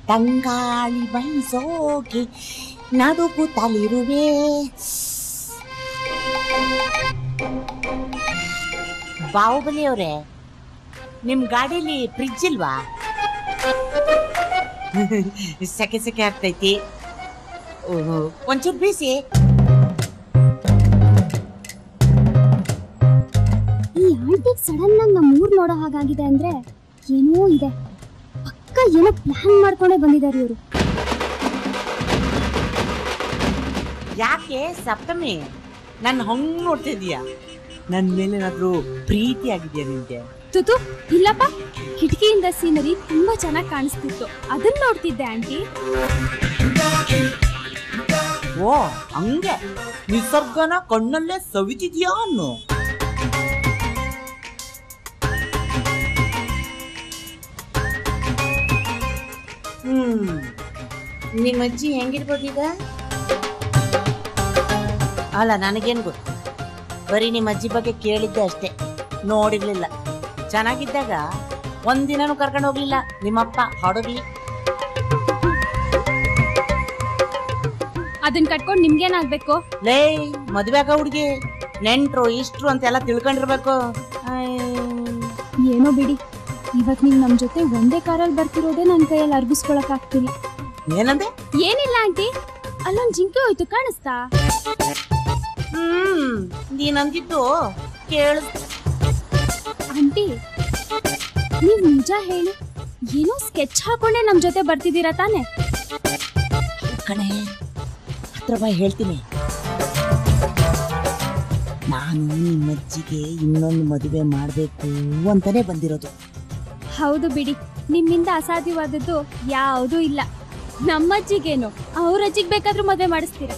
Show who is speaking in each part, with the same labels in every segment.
Speaker 1: ತಂಗಾಳಿ ಬಯಸೋಕೆ ನಡುಗುತ್ತಲಿರುವೆ ಬಾಹುಬಲಿ ಅವರೇ ನಿಮ್ ಗಾಡೀಲಿ ಫ್ರಿಡ್ಜ್ ಇಲ್ವಾ ಸೆಕೆ ಸೆಕೆ ಆಗ್ತೈತಿ ಓಹೋ ಒಂಚೂರು ಬೀಸಿ
Speaker 2: ಈ ಆಂಟಿಗ್ ಸಡನ್ ಆಗಿ ನಮ್ಮ ಊರ್ ನೋಡೋ ಹಾಗಾಗಿದೆ ಅಂದ್ರೆ ಏನೋ ಇದೆ ಪಕ್ಕ ಏನೋ ಪ್ಲಾನ್ ಮಾಡ್ಕೊಂಡೇ ಬಂದಿದ್ದಾರೆ ಇವರು
Speaker 1: ಯಾಕೆ ಸಪ್ತಮಿ ನನ್ನ ಹಂಗ್ ನೋಡ್ತಿದೀಯಾ ನನ್ನ ಮೇಲೇನಾದ್ರೂ ಪ್ರೀತಿ ಆಗಿದೆಯಾ ನಿನ್ಗೆ
Speaker 2: ತುತು ಇಲ್ಲಪ್ಪ ಕಿಟಕಿಯಿಂದ ಸೀನರಿ ತುಂಬಾ ಚೆನ್ನಾಗಿ ಕಾಣಿಸ್ತಿತ್ತು ಅದನ್ನ ನೋಡ್ತಿದ್ದೆ ಆಂಟಿ
Speaker 1: ಓ ಹಂಗೆ ನಿಸರ್ಗನ ಕಣ್ಣಲ್ಲೇ ಸವಿತಿದ್ಯಾ ಅನ್ನು ಹ್ಮ್ ನಿಮ್ಮ ಅಜ್ಜಿ ಹೆಂಗಿರ್ಬೋದೀಗ ಅಲ್ಲ ನನಗೇನು ಗೊತ್ತು ಬರೀ ನಿಮ್ಮ ಅಜ್ಜಿ ಬಗ್ಗೆ ಕೇಳಿದ್ದೆ ಅಷ್ಟೇ ನೋಡಿರ್ಲಿಲ್ಲ ಚೆನ್ನಾಗಿದ್ದಾಗ ಒಂದಿನನೂ ಕರ್ಕೊಂಡು ಹೋಗ್ಲಿಲ್ಲ ನಿಮ್ಮಪ್ಪ ಹೊಡಗ್ಲಿ
Speaker 2: ಅದನ್ನ ಕಟ್ಕೊಂಡು ನಿಮ್ಗೇನಾಗ್ಬೇಕು
Speaker 1: ಲೇ ಮದ್ವೆ ಆಗ ಹುಡ್ಗಿ ನೆಂಟ್ರು ಇಷ್ಟ್ರು ಅಂತೆಲ್ಲ ತಿಳ್ಕೊಂಡಿರ್ಬೇಕು
Speaker 2: ಏನೋ ಬಿಡಿ ಇವತ್ ನೀವ್ ನಮ್ ಜೊತೆ ಒಂದೇ ಕಾರಲ್ಲಿ ಬರ್ತಿರೋದೇ ನನ್ ಕೈಯಲ್ಲಿ ಅರ್ಗಿಸ್ಕೊಳಕ್ ಆಗ್ತಿಲ್ಲ
Speaker 1: ಏನಂದೆ
Speaker 2: ಏನಿಲ್ಲ ಆಂಟಿ ಅಲ್ಲೊಂದ್ ಜಿಂಕೆ ಹೋಯ್ತು ಕಾಣಿಸ್ತಾ
Speaker 1: ಹ್ಮ್ ನೀನಂದಿದ್ದು ಕೇಳ
Speaker 2: ಆಂಟಿ ನೀವ್ ನಿಜ ಹೇಳಿ ಏನೋ ಸ್ಕೆಚ್ ಹಾಕೊಂಡೆ ನಮ್ ಜೊತೆ ಬರ್ತಿದ್ದೀರಾ ತಾನೆ
Speaker 1: ಕಣೆ ಹತ್ರ ಬಾ ಹೇಳ್ತೀನಿ ನಾನು ನಿಮ್ಮ ಅಜ್ಜಿಗೆ ಇನ್ನೊಂದು ಮದುವೆ ಮಾಡ್ಬೇಕು ಅಂತಾನೆ ಬಂದಿರೋದು
Speaker 2: ಹೌದು ಬಿಡಿ ನಿಮ್ಮಿಂದ ಅಸಾಧ್ಯವಾದದ್ದು ಯಾವುದೂ ಇಲ್ಲ ನಮ್ಮಜ್ಜಿಗೇನು ಅವ್ರ ಅಜ್ಜಿಗ್ ಬೇಕಾದ್ರೂ ಮದ್ವೆ ಮಾಡಿಸ್ತೀರಾ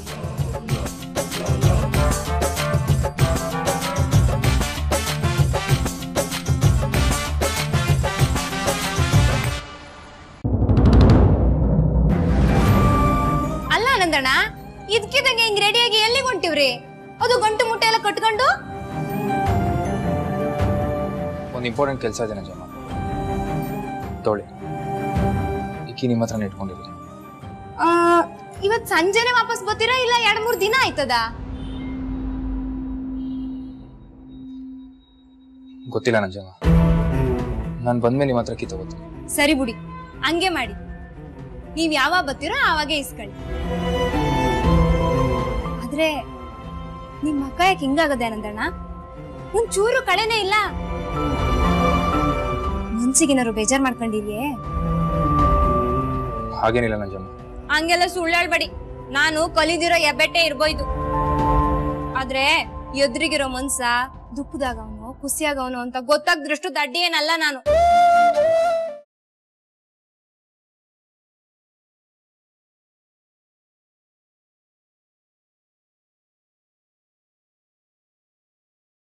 Speaker 3: ಅಲ್ಲ ಆನಂದಣ್ಣ ಇದ್ಕಿದಂಗೆ ಹಿಂಗ್ ರೆಡಿಯಾಗಿ ಎಲ್ಲಿಗೆ ಹೊಂಟಿವ್ರಿ ಅದು ಗಂಟು ಮುಟ್ಟೆ ಎಲ್ಲ ಕಟ್ಕೊಂಡು
Speaker 4: ಒಂದು ಇಂಪಾರ್ಟೆಂಟ್ ಕೆಲಸ ಇದೆ ಜಮ್ಮ ತೋಳಿ ಇಕ್ಕಿ ನಿಮ್ಮ ಹತ್ರನೇ ಇಟ್ಕೊಂಡಿದ್ದೀನಿ
Speaker 3: ಆ, ಇವತ್ ಸಂಜೆನೆ ವಾಪಸ್ ಬರ್ತೀರಾ ಇಲ್ಲ ಎರಡ್ ಮೂರ್ ದಿನ ಆಯ್ತದ
Speaker 4: ಗೊತ್ತಿಲ್ಲ ನಂಜಮ್ಮ ನಾನು ಬಂದ್ಮೇಲೆ ನಿಮ್ಮ ಹತ್ರ ಕಿ ತಗೋತೀನಿ
Speaker 3: ಸರಿ ಬಿಡಿ ಹಂಗೆ ಮಾಡಿ ನೀವ್ ಯಾವಾಗ ಬರ್ತೀರೋ ಆವಾಗೆ ಇಸ್ಕೊಳ್ಳಿ ಆದ್ರೆ ನಿಮ್ ಅಕ್ಕ ಯಾಕೆ ಹಿಂಗಾಗದೆ ಆನಂದಣ್ಣ ಒಂದ್ ಚೂರು ಕಳೆನೇ ಇಲ್ಲ ಮನ್ಸಿಗೇನಾರು ಬೇಜಾರ್ ಮಾಡ್ಕೊಂಡಿದ್ಯೆ
Speaker 4: ಹಾಗೇನಿಲ್ಲ ನಂಜಮ್ಮ
Speaker 3: ಹಂಗೆಲ್ಲ ಸುಳ್ಳು ಹೇಳ್ಬೇಡಿ ನಾನು ಕಲಿದಿರೋ ಎಬ್ಬೆಟ್ಟೆ ಇರ್ಬೋದು ಆದ್ರೆ ಎದುರಿಗಿರೋ ಮನ್ಸ ದುಃಖದಾಗವನು ಖುಷಿಯಾಗವನು ಅಂತ ಗೊತ್ತಾಗ್ದಷ್ಟು ದಡ್ಡಿ ಏನಲ್ಲ ನಾನು